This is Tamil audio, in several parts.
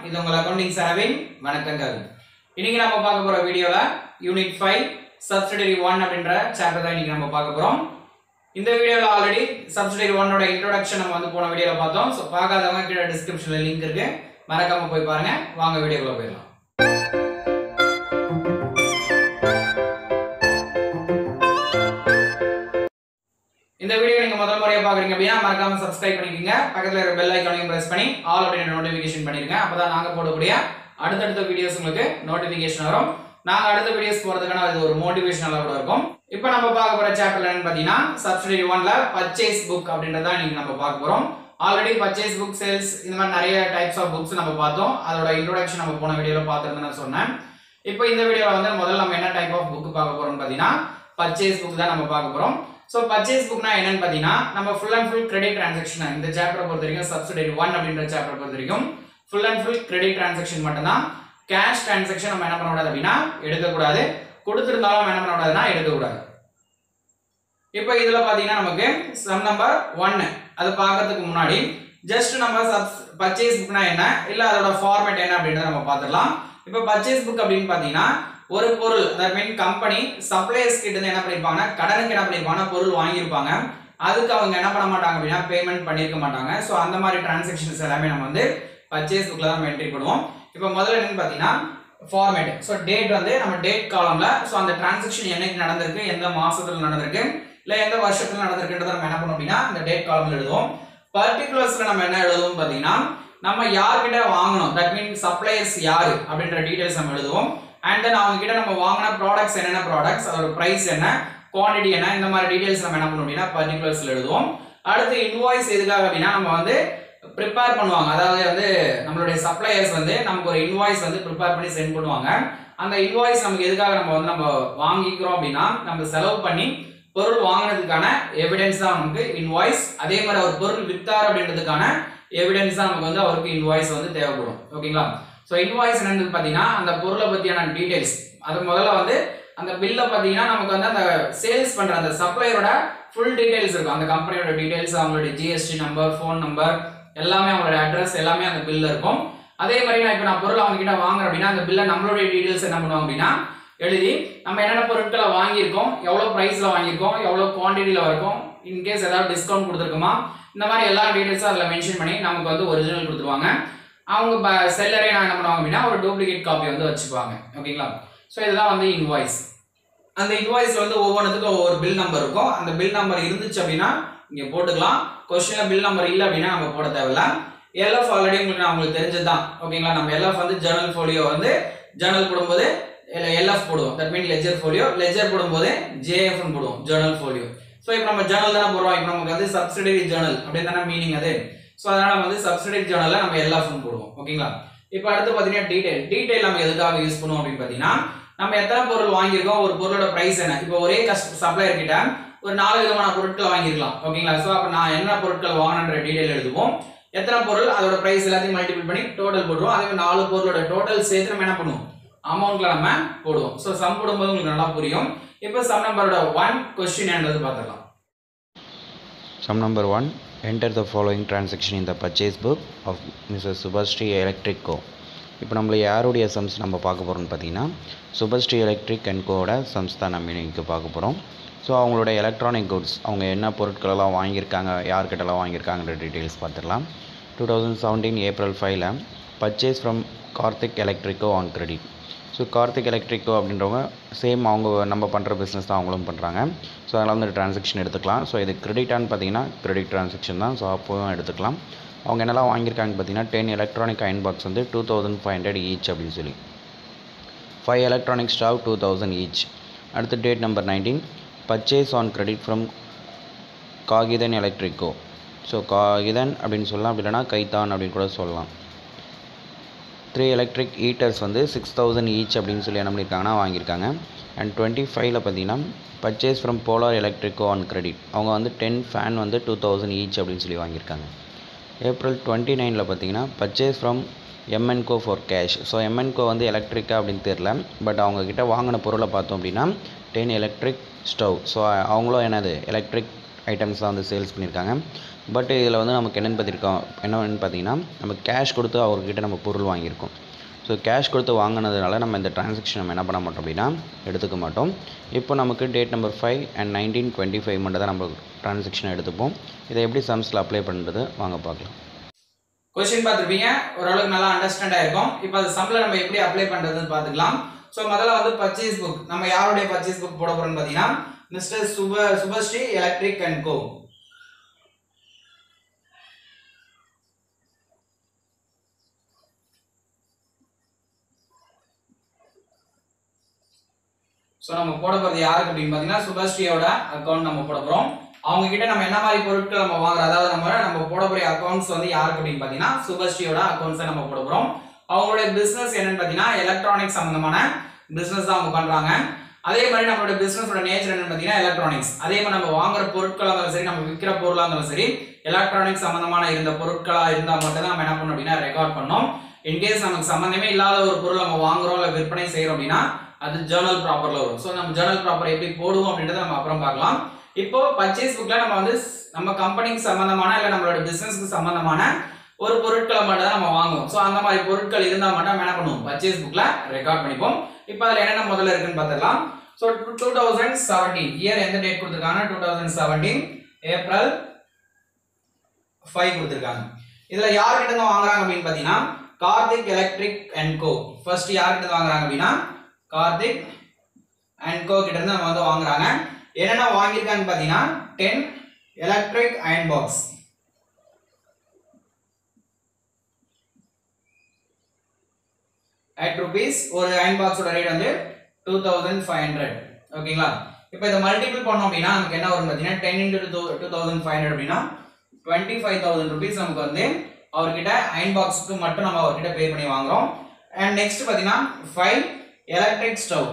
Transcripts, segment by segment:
இது உங்கள் அக்கௌண்டிங் செலவின் வணக்கங்கள் இன்னைக்கு நம்ம பார்க்க போற வீடியோல யூனிட் ஃபைவ் சப்சிடரி ஒன் அப்படின்ற சாப்டர் தான் இன்னைக்கு நம்ம பார்க்க போறோம் இந்த வீடியோல ஆல்ரெடி சப்சிடரி ஒன்னோட இன்ட்ரோடக்ஷன் நம்ம வந்து போன வீடியோல பார்த்தோம் ஸோ பார்க்காதவங்க கீழே டிஸ்கிரிப்ஷன்ல லிங்க் இருக்கு மறக்காம போய் பாருங்க வாங்க வீடியோக்குள்ள போயிடலாம் இந்த வீடியோ நீங்க முதல் முறையா பாக்குறீங்க அப்படின்னா மறக்காம சப்ஸ்கிரைப் பண்ணிக்கோங்க பக்கத்துல இருக்க பெல் ஐக்கானையும் பிரஸ் பண்ணி ஆல் அப்படின்ற நோட்டிபிகேஷன் பண்ணிருங்க அப்பதான் நாங்க போடக்கூடிய அடுத்தடுத்த வீடியோஸ் உங்களுக்கு நோட்டிபிகேஷன் வரும் நாங்க அடுத்த வீடியோஸ் போறதுக்கான இது ஒரு மோட்டிவேஷனலா கூட இருக்கும் இப்போ நம்ம பார்க்க போற சாப்டர் என்னன்னு பாத்தீங்கன்னா சப்சிடரி ஒன்ல பர்ச்சேஸ் புக் அப்படின்றத நீங்க நம்ம பார்க்க போறோம் ஆல்ரெடி பர்ச்சேஸ் புக் சேல்ஸ் இந்த மாதிரி நிறைய டைப்ஸ் ஆஃப் புக்ஸ் நம்ம பார்த்தோம் அதோட இன்ட்ரோடக்ஷன் நம்ம போன வீடியோல பார்த்துருந்தேன் நான் சொன்னேன் இப்போ இந்த வீடியோல வந்து முதல்ல நம்ம என்ன டைப் ஆஃப் புக் பார்க்க போறோம்னு பாத்தீங்கன்னா பர்ச்சேஸ் புக் தான் நம்ம பார்க்க போறோம் ஸோ பர்ச்சேஸ் புக்னா என்னன்னு பார்த்தீங்கன்னா நம்ம full and full credit transaction இந்த சாப்டரை பொறுத்த வரைக்கும் சப்சிடரி ஒன் அப்படின்ற சாப்டர் பொறுத்த வரைக்கும் full and full credit transaction மட்டும்தான் கேஷ் டிரான்சாக்ஷன் நம்ம என்ன பண்ணக்கூடாது அப்படின்னா எடுக்கக்கூடாது கொடுத்துருந்தாலும் நம்ம என்ன பண்ணக்கூடாதுன்னா எடுக்கக்கூடாது இப்போ இதில் பார்த்தீங்கன்னா நமக்கு சம் நம்பர் ஒன்னு அது பார்க்கறதுக்கு முன்னாடி ஜஸ்ட் நம்ம சப் பர்ச்சேஸ் புக்னா என்ன இல்லை அதோட ஃபார்மேட் என்ன அப்படின்றத நம்ம பார்த்துடலாம் இப்போ பர்ச்சேஸ் புக் அப்படின்னு பார்த்தீங்கன்னா ஒரு பொருள் தட் மீன் கம்பெனி சப்ளையர்ஸ் கிட்ட இருந்து என்ன பண்ணிருப்பாங்கன்னா கடனுக்கு என்ன பண்ணிருப்பாங்கன்னா பொருள் வாங்கியிருப்பாங்க அதுக்கு அவங்க என்ன பண்ண மாட்டாங்க அப்படின்னா பேமெண்ட் பண்ணிருக்க மாட்டாங்க ஸோ அந்த மாதிரி டிரான்சாக்ஷன்ஸ் எல்லாமே நம்ம வந்து பர்ச்சேஸ் புக்ல தான் என்ட்ரி பண்ணுவோம் இப்போ முதல்ல என்னன்னு பார்த்தீங்கன்னா ஃபார்மேட் ஸோ டேட் வந்து நம்ம டேட் காலம்ல ஸோ அந்த டிரான்சாக்ஷன் என்னைக்கு நடந்திருக்கு எந்த மாசத்துல நடந்திருக்கு இல்லை எந்த வருஷத்துல நடந்திருக்குன்றத நம்ம என்ன பண்ணோம் அப்படின்னா அந்த டேட் காலம்ல எழுதுவோம் பர்டிகுலர்ஸ்ல நம்ம என்ன எழுதுவோம் பார்த்தீங்கன்னா நம்ம யார்கிட்ட வாங்கணும் தட் மீன் சப்ளையர்ஸ் யாரு அப்படின்ற டீடைல்ஸ் நம்ம எழுதுவோம் அண்ட் தென் அவங்க கிட்ட நம்ம வாங்கின ப்ராடக்ட்ஸ் என்னென்ன ப்ராடக்ட்ஸ் அதோட பிரைஸ் என்ன குவான்டிட்டி என்ன இந்த மாதிரி டீடைல்ஸ் நம்ம என்ன பண்ணணும் அப்படின்னா பர்டிகுலர்ஸ்ல எழுதுவோம் அடுத்து இன்வாய்ஸ் எதுக்காக அப்படின்னா நம்ம வந்து ப்ரிப்பேர் பண்ணுவாங்க அதாவது வந்து நம்மளுடைய சப்ளையர்ஸ் வந்து நமக்கு ஒரு இன்வாய்ஸ் வந்து ப்ரிப்பேர் பண்ணி சென்ட் பண்ணுவாங்க அந்த இன்வாய்ஸ் நமக்கு எதுக்காக நம்ம வந்து நம்ம வாங்கிக்கிறோம் அப்படின்னா நம்ம செலவு பண்ணி பொருள் வாங்கினதுக்கான எவிடன்ஸ் தான் நமக்கு இன்வாய்ஸ் அதே மாதிரி அவர் பொருள் வித்தார் அப்படின்றதுக்கான எவிடன்ஸ் தான் நமக்கு வந்து அவருக்கு இன்வாய்ஸ் வந்து தேவைப்படும் ஓகேங்களா ஸோ இன்வாய்ஸ் என்னன்னு பார்த்தீங்கன்னா அந்த பொருளை பற்றியான டீடைல்ஸ் அது முதல்ல வந்து அந்த பில்லை பார்த்தீங்கன்னா நமக்கு வந்து அந்த சேல்ஸ் பண்ணுற அந்த சப்ளையரோட ஃபுல் டீடைல்ஸ் இருக்கும் அந்த கம்பெனியோட டீடைல்ஸ் அவங்களுடைய ஜிஎஸ்டி நம்பர் ஃபோன் நம்பர் எல்லாமே அவங்களோட அட்ரஸ் எல்லாமே அந்த பில்ல இருக்கும் அதே மாதிரி நான் இப்போ நான் பொருள் அவங்க கிட்ட வாங்குறேன் அப்படின்னா அந்த பில்ல நம்மளுடைய டீடைல்ஸ் என்ன பண்ணுவோம் அப்படின்னா எழுதி நம்ம என்னென்ன பொருட்களை வாங்கியிருக்கோம் எவ்வளோ ப்ரைஸில் வாங்கியிருக்கோம் எவ்வளோ குவான்டிட்டியில் இருக்கும் இன்கேஸ் ஏதாவது டிஸ்கவுண்ட் கொடுத்துருக்குமா இந்த மாதிரி எல்லா டீடைல்ஸும் அதில் மென்ஷன் பண்ணி நமக்கு வந்து ஒரிஜினல் கொடுத்துருவாங்க அவங்க செல்லரே நான் என்ன பண்ணுவாங்க அப்படின்னா ஒரு டூப்ளிகேட் காப்பி வந்து வச்சுக்குவாங்க ஓகேங்களா ஸோ இதெல்லாம் வந்து இன்வாய்ஸ் அந்த இன்வாய்ஸ்ல வந்து ஒவ்வொன்றுத்துக்கும் ஒவ்வொரு பில் நம்பர் இருக்கும் அந்த பில் நம்பர் இருந்துச்சு அப்படின்னா இங்கே போட்டுக்கலாம் கொஸ்டின்ல பில் நம்பர் இல்லை அப்படின்னா நம்ம போட தேவையில்ல எல்எஃப் ஆல்ரெடி உங்களுக்கு நான் உங்களுக்கு தெரிஞ்சது தான் ஓகேங்களா நம்ம எல்எஃப் வந்து ஜேர்னல் ஃபோலியோ வந்து ஜேர்னல் போடும்போது எல்எஃப் போடுவோம் that mean ledger folio ledger போடும்போது ஜேஎஃப்னு போடுவோம் ஜேர்னல் ஃபோலியோ ஸோ இப்போ நம்ம ஜேர்னல் தானே போடுறோம் இப்போ நமக்கு வந்து சப்சிடரி ஜேர்னல் அப்படின்னு தானே மீனிங் அது ஸோ அதனால நம்ம வந்து சப்சிடரி ஜேர்னலில் நம்ம எல்எஃப்னு போடுவோம் ஓகேங்களா இப்போ அடுத்து பார்த்தீங்கன்னா டீடைல் டீடைல் நம்ம எதுக்காக யூஸ் பண்ணுவோம் அப்படின்னு பார்த்தீங்கன்னா நம்ம எத்தனை பொருள் வாங்கியிருக்கோம் ஒரு பொருளோட பிரைஸ் என்ன இப்போ ஒரே கஸ்ட் சப்ளையர் கிட்ட ஒரு நாலு விதமான பொருட்கள் வாங்கியிருக்கலாம் ஓகேங்களா ஸோ அப்போ நான் என்ன பொருட்கள் வாங்கினன்ற டீடைல் எழுதுவோம் எத்தனை பொருள் அதோட பிரைஸ் எல்லாத்தையும் மல்டிபிள் பண்ணி டோட்டல் போடுவோம் அதே மாதிரி நாலு பொருளோட டோட்டல் சேர்த்து நம்ம என்ன பண்ணுவோம் அமௌண்ட்ல நம்ம போடுவோம் ஸோ சம் போடும்போது உங்களுக்கு நல்லா புரியும் இப்போ சம் நம்பரோட ஒன் கொஸ்டின் என்னது பார்த்துக்கலாம் Sum number 1 Enter the following transaction in the purchase book of Mrs. Subhasri Electric Co. இப்போ நம்மள யாருடைய சம்ஸ் நம்ம பார்க்க போகிறோம்னு பார்த்தீங்கன்னா சுபஸ்ரீ எலக்ட்ரிக் அண்ட் கோட சம்ஸ் தான் நம்ம இன்னைக்கு பார்க்க போகிறோம் ஸோ அவங்களோட எலக்ட்ரானிக் குட்ஸ் அவங்க என்ன பொருட்களெல்லாம் வாங்கியிருக்காங்க யார்கிட்டலாம் வாங்கியிருக்காங்கன்ற டீட்டெயில்ஸ் பார்த்துடலாம் டூ தௌசண்ட் செவன்டீன் ஏப்ரல் ஃபைவ்ல purchase from Karthik electric co on credit so Karthik electric co அப்படின்றவங்க சேம் அவங்க நம்ம பண்ணுற பிஸ்னஸ் தான் அவங்களும் பண்ணுறாங்க ஸோ அதனால் வந்து ட்ரான்சாக்ஷன் எடுத்துக்கலாம் ஸோ இது கிரெடிட்டான்னு பார்த்தீங்கன்னா கிரெடிட் ட்ரான்சாக்ஷன் தான் ஸோ அப்போவும் எடுத்துக்கலாம் அவங்க என்னெல்லாம் வாங்கியிருக்காங்க பார்த்தீங்கன்னா டென் எலக்ட்ரானிக் அயன் பாக்ஸ் வந்து two thousand five hundred each அப்படின்னு சொல்லி five electronic stove two thousand each அடுத்து date number nineteen purchase on credit from காகிதன் எலக்ட்ரிக்கோ ஸோ காகிதன் அப்படின்னு சொல்லலாம் அப்படி இல்லைனா கைத்தான் அப்படின்னு கூட சொல்லலாம் த்ரீ எலக்ட்ரிக் ஹீட்டர்ஸ் வந்து சிக்ஸ் தௌசண்ட் ஈச் அப்படின்னு சொல்லி என்ன பண்ணியிருக்காங்கன்னா வாங்கியிருக்காங்க அண்ட் டுவெண்ட்டி ஃபைவ்ல பார்த்தீங்கன்னா purchase from Polar electric co on credit அவங்க வந்து டென் ஃபேன் வந்து டூ தௌசண்ட் ஈச் அப்படின்னு சொல்லி வாங்கியிருக்காங்க ஏப்ரல் டுவெண்ட்டி நைனில் பார்த்தீங்கன்னா purchase from M N co for cash so M N co வந்து எலக்ட்ரிக்கா அப்படின்னு தெரில பட் அவங்கக்கிட்ட வாங்கின பொருளை பார்த்தோம் அப்படின்னா டென் எலக்ட்ரிக் ஸ்டவ் ஸோ அவங்களும் என்னது எலக்ட்ரிக் ஐட்டம்ஸ் தான் வந்து சேல்ஸ் பண்ணியிருக்காங்க பட் இதில் வந்து நமக்கு என்னென்னு பார்த்திருக்கோம் என்னன்னு பார்த்தீங்கன்னா நம்ம கேஷ் கொடுத்து அவர்கிட்ட நம்ம பொருள் வாங்கியிருக்கோம் ஸோ கேஷ் கொடுத்து வாங்கினதுனால நம்ம இந்த டிரான்சாக்ஷன் நம்ம என்ன பண்ண மாட்டோம் அப்படின்னா எடுத்துக்க மாட்டோம் இப்போ நமக்கு date number five and nineteen twenty five மட்டும் தான் நம்ம டிரான்சாக்ஷன் எடுத்துப்போம் இதை எப்படி சம்ஸில் அப்ளை பண்ணுறது வாங்க பார்க்கலாம் கொஸ்டின் பார்த்துருப்பீங்க ஓரளவுக்கு நல்லா அண்டர்ஸ்டாண்ட் ஆயிருக்கும் இப்போ அது சம்ல நம்ம எப்படி அப்ளை பண்றதுன்னு பார்த்துக்கலாம் ஸோ முதல்ல வந்து பர்ச்சேஸ் புக் நம்ம யாருடைய பர்ச்சேஸ் புக் போட போறோம்னு பார்த்தீங்கன்னா mister Subha Subhashree electric and co so நம்ம போட போகிறது யாருக்கு அப்படின்னு பார்த்தீங்கன்னா சுபஸ்ரீயோட அக்கௌண்ட் நம்ம போட போகிறோம் அவங்க கிட்ட நம்ம என்ன மாதிரி பொருட்கள் நம்ம வாங்குறோம் அதாவது நம்ம நம்ம போட போகிற அக்கௌண்ட்ஸ் வந்து யாருக்கு அப்படின்னு பார்த்தீங்கன்னா சுபஸ்ரீயோட அக்கௌண்ட்ஸை நம்ம போட போகிறோம் அவங்களுடைய பிஸ்னஸ் என்னன்னு பார்த்தீங்கன்னா எலக்ட்ரானிக்ஸ் சம்மந்தமான பிஸ்னஸ் தான் அவங்க பண்ணுறாங்க அதே மாதிரி நம்மளோட பிஸ்னஸோட நேச்சர் என்னன்னு பார்த்தீங்கன்னா எலக்ட்ரானிக்ஸ் அதே மாதிரி நம்ம வாங்குற பொருட்களாக இருந்தாலும் சரி நம்ம விற்கிற பொருளாக இருந்தாலும் சரி எலக்ட்ரானிக்ஸ் சம்மந்தமான இருந்த பொருட்களாக இருந்தால் மட்டும் தான் நம்ம என்ன பண்ணணும் அப்படின்னா ரெக்கார்ட் பண்ணோம் இன்கேஸ் நமக்கு சம்மந்தமே இல்லாத ஒரு பொருள் நம்ம வாங்குறோம் இல்லை விற்பனை செய்கிறோம் அப்படின்னா அது ஜேர்னல் ப்ராப்பர்ல வரும் ஸோ நம்ம ஜேர்னல் ப்ராப்பர் எப்படி போடுவோம் அப்படின்றத நம்ம அப்புறம் பார்க்கலாம் இப்போ பர்ச்சேஸ் புக்ல நம்ம வந்து நம்ம கம்பெனிக்கு சம்பந்தமான இல்லை நம்மளோட பிசினஸ்க்கு சம்பந்தமான ஒரு பொருட்களை மட்டும் தான் நம்ம வாங்குவோம் ஸோ அந்த மாதிரி பொருட்கள் இருந்தால் மட்டும் நம்ம என்ன பண்ணுவோம் பர்ச்சேஸ் புக்ல ரெக்கார்ட் பண்ணிப்போம் இப்போ அதில் என்னென்ன முதல்ல இருக்குன்னு பார்த்துக்கலாம் so two thousand seventeen year எந்த டேட் கொடுத்துருக்காங்க two thousand seventeen April five கொடுத்துருக்காங்க இதில் யார்கிட்ட இருந்து வாங்குறாங்க அப்படின்னு பார்த்தீங்கன்னா Karthik electric and co first யார்கிட்ட இருந்து வாங்குறாங்க அப்படின்னா கார்த்திக் அண்ட் கோ கிட்ட இருந்து நம்ம வந்து வாங்குறாங்க என்னென்ன வாங்கியிருக்காங்கன்னு பார்த்தீங்கன்னா ten electric iron box at rupees ஒரு அயன் பாக்ஸோட ரேட் வந்து டூ தௌசண்ட் ஃபைவ் ஹண்ட்ரட் ஓகேங்களா இப்போ இதை மல்டிபிள் பண்ணோம் அப்படின்னா நமக்கு என்ன வரும் பார்த்தீங்கன்னா ten into two two thousand five hundred அப்படின்னா டுவெண்ட்டி ஃபைவ் தௌசண்ட் ருபீஸ் நமக்கு வந்து அவர்கிட்ட அயன் பாக்ஸுக்கு மட்டும் நம்ம அவர்கிட்ட பே பண்ணி வாங்குறோம் அண்ட் நெக்ஸ்ட் பார்த்தீங்கன்னா five electric stove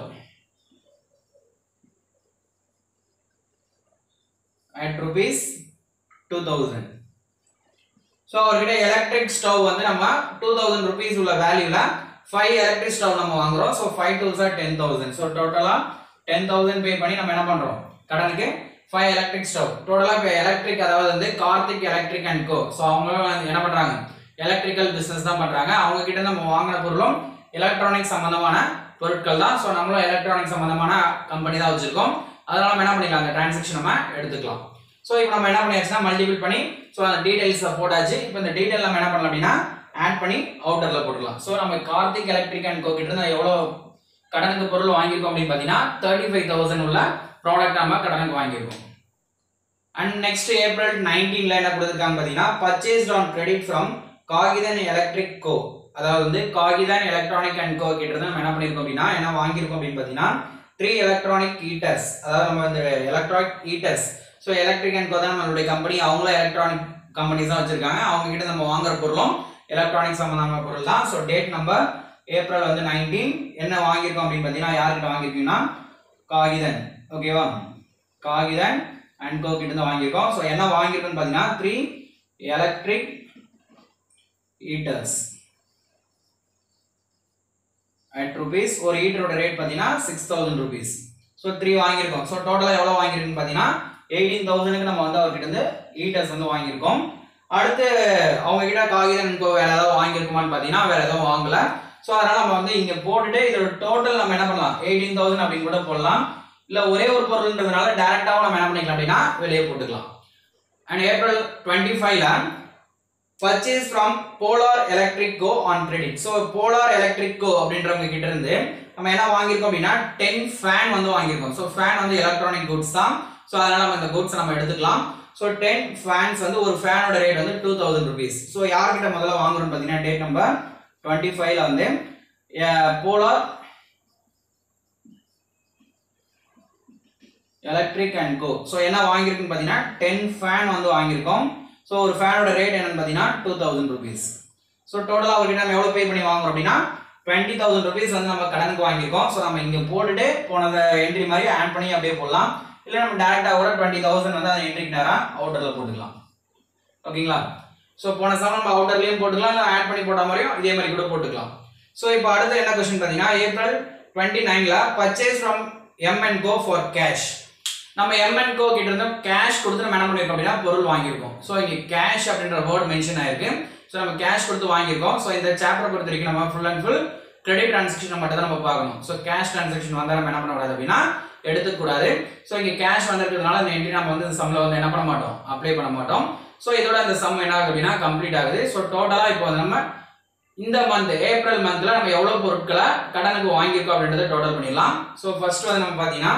at rupees two thousand so அவர்கிட்ட எலக்ட்ரிக் ஸ்டவ் வந்து நம்ம டூ தௌசண்ட் ருபீஸ் உள்ள வேல்யூல ஃபைவ் எலக்ட்ரிக் ஸ்டவ் நம்ம வாங்குறோம் so five two sir ten thousand so டோட்டலாக டென் தௌசண்ட் பே பண்ணி நம்ம என்ன பண்ணுறோம் கடனுக்கு ஃபைவ் எலக்ட்ரிக் ஸ்டவ் டோட்டலாக இப்போ எலக்ட்ரிக் அதாவது வந்து Karthik electric and co so அவங்களும் வந்து என்ன பண்ணுறாங்க எலக்ட்ரிக்கல் பிஸ்னஸ் தான் பண்ணுறாங்க அவங்க கிட்ட நம்ம வாங்கின பொருளும் எலக்ட்ரானிக் சம்பந்தமான பொருட்கள் தான் ஸோ நம்மளும் எலக்ட்ரானிக் சம்பந்தமான கம்பெனி தான் வச்சிருக்கோம் அதனால நம்ம என்ன பண்ணிக்கலாம் அந்த டிரான்சாக்ஷன் நம்ம எடுத்துக்கலாம் ஸோ இப்போ நம்ம என்ன பண்ணியாச்சுன்னா மல்டிபிள் பண்ணி ஸோ அந்த டீடைல்ஸ் போட்டாச்சு இப்போ இந்த டீடைல் நம்ம என்ன பண்ணலாம் அப்படின்னா ஆட் பண்ணி அவுட்டரில் போட்டுக்கலாம் ஸோ நம்ம கார்த்திக் எலக்ட்ரிக் அண்ட் கோ கிட்ட இருந்து எவ்வளோ கடனுக்கு பொருள் வாங்கியிருக்கோம் அப்படின்னு பார்த்தீங்கன்னா தேர்ட்டி ஃபைவ் தௌசண்ட் உள்ள ப்ராடக்ட் நம்ம கடனுக்கு வாங்கியிருக்கோம் அண்ட் நெக்ஸ்ட் ஏப்ரல் நைன்டீன்ல என்ன கொடுத்துருக்காங்க பார்த்தீங்கன்னா பர்ச்சேஸ்ட் ஆன் கிரெடிட் ஃப்ரம் காகிதன் எலக்ட்ரிக் கோ அதாவது வந்து காகிதன் எலக்ட்ரானிக் அண்ட் கோ கிட்ட இருந்து நம்ம என்ன பண்ணியிருக்கோம் அப்படின்னா என்ன வாங்கியிருக்கோம் அப்படின்னு பார்த்தீங்கன்னா த்ரீ எலக்ட்ரானிக் ஹீட்டர்ஸ் அதாவது நம்ம இந்த electronic heaters so electric and co தான் நம்மளுடைய கம்பெனி அவங்களும் எலக்ட்ரானிக் கம்பெனிஸ் தான் வச்சிருக்காங்க அவங்க கிட்ட நம்ம வாங்குற பொருளும் எலக்ட்ரானிக் சம்பந்தமான பொருள் தான் ஸோ டேட் நம்பர் ஏப்ரல் வந்து நைன்டீன் என்ன வாங்கியிருக்கோம் அப்படின்னு பார்த்தீங்கன்னா யார்கிட்ட வாங்கியிருக்கீங்கன்னா காகிதன் ஓகேவா காகிதன் அண்ட் கோ கிட்ட இருந்து வாங்கியிருக்கோம் ஸோ என்ன வாங்கியிருக்கோம்னு பார்த்தீங்கன்னா three electric heaters at rupees ஒரு ஹீட்டரோட ரேட் பார்த்தீங்கன்னா six thousand rupees so three வாங்கியிருக்கோம் ஸோ டோட்டலாக எவ்வளோ வாங்கியிருக்குன்னு பார்த்தீங்கன்னா எயிட்டீன் தௌசண்ட்க்கு நம்ம வந்து அவர்கிட்ட இருந்து ஹீட்டர்ஸ் வந்து வாங்கியிருக்கோம் அடுத்து அவங்க கிட்ட காகிதம் இப்போ வேற ஏதாவது வாங்கியிருக்குமான்னு பார்த்தீங்கன்னா வேற எதுவும் வாங்கல ஸோ அதனால நம்ம வந்து இங்கே போட்டுட்டு இதோட டோட்டல் நம்ம என்ன பண்ணலாம் எயிட்டீன் தௌசண்ட் அப்படின்னு கூட போடலாம் இல்லை ஒரே ஒரு பொருள்ன்றதுனால டேரெக்டாகவும் நம்ம என்ன பண்ணிக்கலாம் அப்படின்னா வெளியே போட்டுக்கலாம் அண்ட் ஏப்ரல் டுவெண்ட்டி ஃபைவ்ல purchase from Polar electric co on credit so Polar electric co அப்படின்றவங்க கிட்ட இருந்து நம்ம என்ன வாங்கியிருக்கோம் அப்படின்னா டென் ஃபேன் வந்து வாங்கியிருக்கோம் ஸோ ஃபேன் வந்து எலக்ட்ரானிக் குட்ஸ் தான் ஸோ அதனால நம்ம இந்த குட்ஸ் நம்ம எடுத்துக்கலாம் ஸோ டென் ஃபேன்ஸ் வந்து ஒரு ஃபேனோட ரேட் வந்து டூ தௌசண்ட் ருபீஸ் ஸோ யார்கிட்ட முதல்ல வாங்குறோம்னு பார்த்தீங்கன்னா டேட் நம்பர் டுவெண்ட்டி ஃபைவ்ல வந்து Polar electric and co so என்ன வாங்கியிருக்குன்னு பார்த்தீங்கன்னா டென் ஃபேன் வந்து வாங்கியிருக்கோம் ஸோ ஒரு ஃபேனோட ரேட் என்னன்னு பார்த்தீங்கன்னா டூ தௌசண்ட் ருபீஸ் ஸோ டோட்டலாக அவர்கிட்ட நம்ம எவ்வளோ பே பண்ணி வாங்குறோம் அப்படின்னா டுவெண்ட்டி தௌசண்ட் ருபீஸ் வந்து நம்ம கடனுக்கு வாங்கியிருக்கோம் ஸோ நம்ம இங்கே போட்டுட்டு போனதை என்ட்ரி மாதிரி ஆட் பண்ணி அப்படியே போடலாம் இல்லை நம்ம டேரெக்டாக கூட டுவெண்ட்டி தௌசண்ட் வந்து அந்த என்ட்ரிக்கு நேராக அவுட்டரில் போட்டுக்கலாம் ஓகேங்களா ஸோ போன சமம் நம்ம அவுட்டர்லேயும் போட்டுக்கலாம் இல்லை ஆட் பண்ணி போட்ட மாதிரியும் இதே மாதிரி கூட போட்டுக்கலாம் ஸோ இப்போ அடுத்து என்ன கொஸ்டின் பார்த்தீங்கன்னா ஏப்ரல் டுவெண்ட்டி நைனில் purchase from M and co for cash நம்ம எம்என் கோ கிட்ட இருந்து கேஷ் கொடுத்து நம்ம என்ன பண்ணிருக்கோம் அப்படின்னா பொருள் வாங்கியிருக்கோம் ஸோ இங்க கேஷ் அப்படின்ற வேர்ட் மென்ஷன் ஆயிருக்கு ஸோ நம்ம கேஷ் கொடுத்து வாங்கியிருக்கோம் ஸோ இந்த சாப்டர் பொறுத்த வரைக்கும் நம்ம full and full credit transaction மட்டும் தான் நம்ம பார்க்கணும் ஸோ கேஷ் டிரான்சாக்ஷன் வந்தால் நம்ம என்ன பண்ணக்கூடாது அப்படின்னா எடுத்துக்கூடாது ஸோ இங்கே கேஷ் வந்திருக்கிறதுனால இந்த என்ட்ரி நம்ம வந்து இந்த சம்மில் வந்து என்ன பண்ண மாட்டோம் அப்ளை பண்ண மாட்டோம் ஸோ இதோட அந்த சம் என்ன ஆகுது அப்படின்னா கம்ப்ளீட் ஆகுது ஸோ டோட்டலாக இப்போ வந்து நம்ம இந்த மந்த் ஏப்ரல் மந்த்ல நம்ம எவ்வளவு பொருட்களை கடனுக்கு வாங்கியிருக்கோம் அப்படின்றத டோட்டல் பண்ணிடலாம் ஸோ ஃபர்ஸ்ட் வந்து நம்ம பார்த்தீங்கன்னா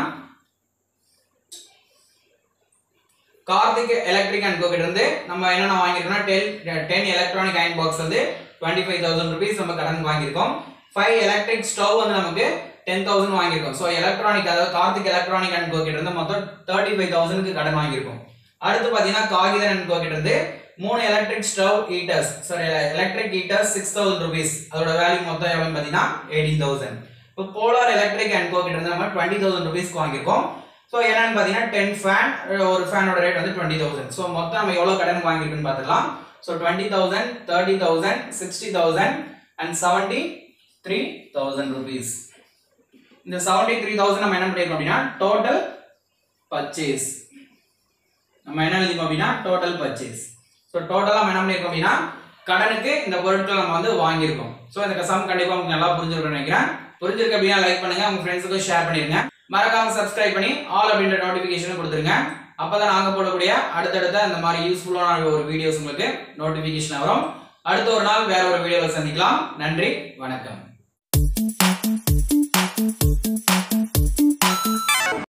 கார்த்திக் எலக்ட்ரிக் அண்ட் கிட்ட இருந்து நம்ம என்னென்ன வாங்கியிருக்கோம்னா ten ten electronic iron box வந்து டுவெண்ட்டி ஃபைவ் தௌசண்ட் ருபீஸ் நம்ம கடனுக்கு வாங்கியிருக்கோம் ஃபைவ் எலக்ட்ரிக் ஸ்டவ் வந்து நமக்கு டென் தௌசண்ட் வாங்கியிருக்கோம் ஸோ எலக்ட்ரானிக் அதாவது கார்த்திக் எலக்ட்ரானிக் அண்ட் கிட்ட இருந்து மொத்தம் தேர்ட்டி ஃபைவ் தௌசண்ட்க்கு கடன் வாங்கியிருக்கோம் அடுத்து பார்த்தீங்கன்னா காகிதன் அண்ட் கிட்ட இருந்து மூணு electric stove heaters sorry electric heaters six thousand rupees அதோட வேல்யூ மொத்தம் எவ்வளோன்னு பார்த்தீங்கன்னா எயிட்டீன் தௌசண்ட் இப்போ போலார் எலக்ட்ரிக் அண்ட் கிட்ட இருந்து நம்ம டுவெண்ட்டி தௌசண்ட் ருபீஸ்க்கு வாங்கியிருக்கோம் ஸோ என்னன்னு பார்த்தீங்கன்னா டென் ஃபேன் ஒரு ஃபேனோட ரேட் வந்து டுவெண்ட்டி தௌசண்ட் ஸோ மொத்தம் நம்ம எவ்வளோ கடன் வாங்கியிருக்குன்னு பார்த்துக்கலாம் so twenty thousand thirty thousand sixty thousand and seventy three thousand rupees இந்த செவன்ட்டி த்ரீ தௌசண்ட் நம்ம என்ன பண்ணியிருக்கோம் அப்படின்னா டோட்டல் பர்ச்சேஸ் நம்ம என்ன எழுதிக்கோம் அப்படின்னா டோட்டல் பர்ச்சேஸ் ஸோ டோட்டலாக நம்ம என்ன பண்ணியிருக்கோம் அப்படின்னா கடனுக்கு இந்த பொருட்கள் நம்ம வந்து வாங்கியிருக்கோம் ஸோ இந்த சம் கண்டிப்பாக உங்களுக்கு நல்லா புரிஞ்சிருக்கும்னு நினைக்கிறேன் புரிஞ்சிருக்க அப்படின்னா லைக் பண்ணுங்க உங்க ஃப்ரெண்ட்ஸுக்கும் ஷேர் பண்ணிருங்க மறக்காம சப்ஸ்கிரைப் பண்ணி ஆல் அப்படின்ற நோட்டிஃபிகேஷன் கொடுத்துருங்க அப்பதான் நாங்க போடக்கூடிய அடுத்தடுத்த இந்த மாதிரி யூஸ்ஃபுல்லான ஒரு வீடியோஸ் உங்களுக்கு நோட்டிஃபிகேஷன் வரும் அடுத்த ஒரு நாள் வேற ஒரு வீடியோவில் சந்திக்கலாம் நன்றி வணக்கம்